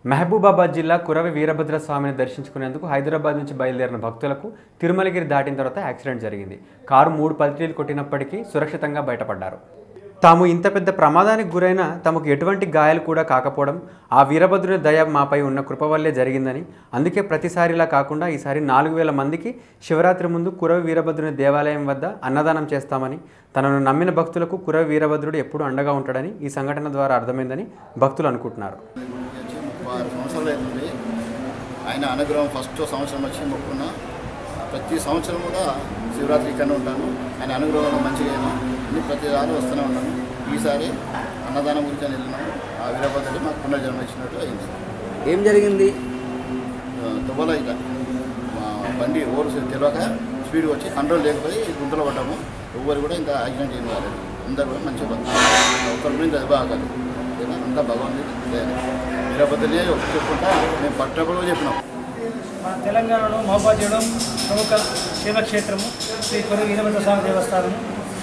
మహబూబాబాద్ జిల్లా కురవి వీరభద్ర స్వామిని దర్శించుకునేందుకు హైదరాబాద్ నుంచి బయలుదేరిన భక్తులకు తిరుమలగిరి దాటిన తర్వాత యాక్సిడెంట్ జరిగింది కారు మూడు పల్టీలు కొట్టినప్పటికీ సురక్షితంగా బయటపడ్డారు తాము ఇంత పెద్ద ప్రమాదానికి గురైన తమకు ఎటువంటి గాయాలు కూడా కాకపోవడం ఆ వీరభద్రుని దయ మాపై ఉన్న కృప వల్లే జరిగిందని అందుకే ప్రతిసారిలా కాకుండా ఈసారి నాలుగు వేల మందికి శివరాత్రి ముందు కురవి వీరభద్రుని దేవాలయం వద్ద అన్నదానం చేస్తామని తనను నమ్మిన భక్తులకు కురవి వీరభద్రుడు ఎప్పుడూ అండగా ఉంటాడని ఈ సంఘటన ద్వారా అర్థమైందని భక్తులు అనుకుంటున్నారు వచ్చి ముప్పై ఆరు సంవత్సరాలు అవుతుంది ఆయన అనుగ్రహం ఫస్ట్ సంవత్సరం వచ్చి మొక్కున్న ప్రతి సంవత్సరం కూడా శివరాత్రి ఇక్కడనే ఉంటాను ఆయన అనుగ్రహం మంచిగా అయినా అన్ని ప్రతి సారి వస్తూనే ఉన్నాను ఈసారి అన్నదానం గురించి అని వెళ్ళినాము ఆ వీరభద్రుడు మాకు పునర్జన్మ ఇచ్చినట్టు అయింది ఏం జరిగింది తువ్వల ఇక మా బండి ఓరు తెలియక స్పీడ్ వచ్చి కంట్రోల్ లేకపోయి గుంటలో పడ్డాము ఎవ్వరు కూడా ఇంకా యాక్సిడెంట్ ఏం కాలేదు అందరు కూడా మంచిగా బతుకున్నారు. ఒకరి మీద దెబ్బకాలి అంతా భగవంతుడి వీరభద్రులే చెప్పుకుంటా మేము పట్టణంలో కూడా చెప్పినాం మన తెలంగాణలో మహబాద్ చేయడం ప్రముఖ శివక్షేత్రము శ్రీ కొరి వీరభద్ర స్వామి దేవస్థానం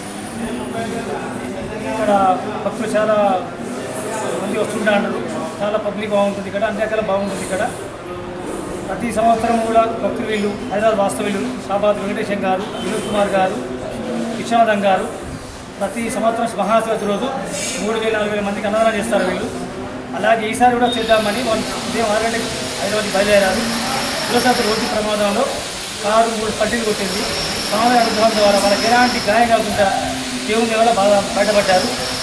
ఇక్కడ భక్తులు చాలా మంది వస్తుంటా అంటారు చాలా పబ్లిక్ బాగుంటుంది ఇక్కడ అన్ని రకాల బాగుంటుంది ఇక్కడ ప్రతి సంవత్సరం కూడా భక్తులు వీళ్ళు హైదరాబాద్ వాస్తవ్యులు షాబాద్ వెంకటేశం గారు వినోద్ కుమార్ గారు విశ్వనాథం గారు ప్రతి సంవత్సరం మహాశివరాత్రి రోజు మూడు వేల నాలుగు వేల మందికి అన్నదానం చేస్తారు వీళ్ళు అలాగే ఈసారి కూడా చేద్దామని వాళ్ళు ఉదయం ఆరు గంటలకు హైదరాబాద్ బయలుదేరారు శివశాస్త్రి రోడ్డు ప్రమాదంలో కారు మూడు పట్టీలు కొట్టింది స్వామి అనుగ్రహం ద్వారా వాళ్ళకి ఎలాంటి గాయం కాకుండా దేవుని వల్ల బాగా బయటపడ్డారు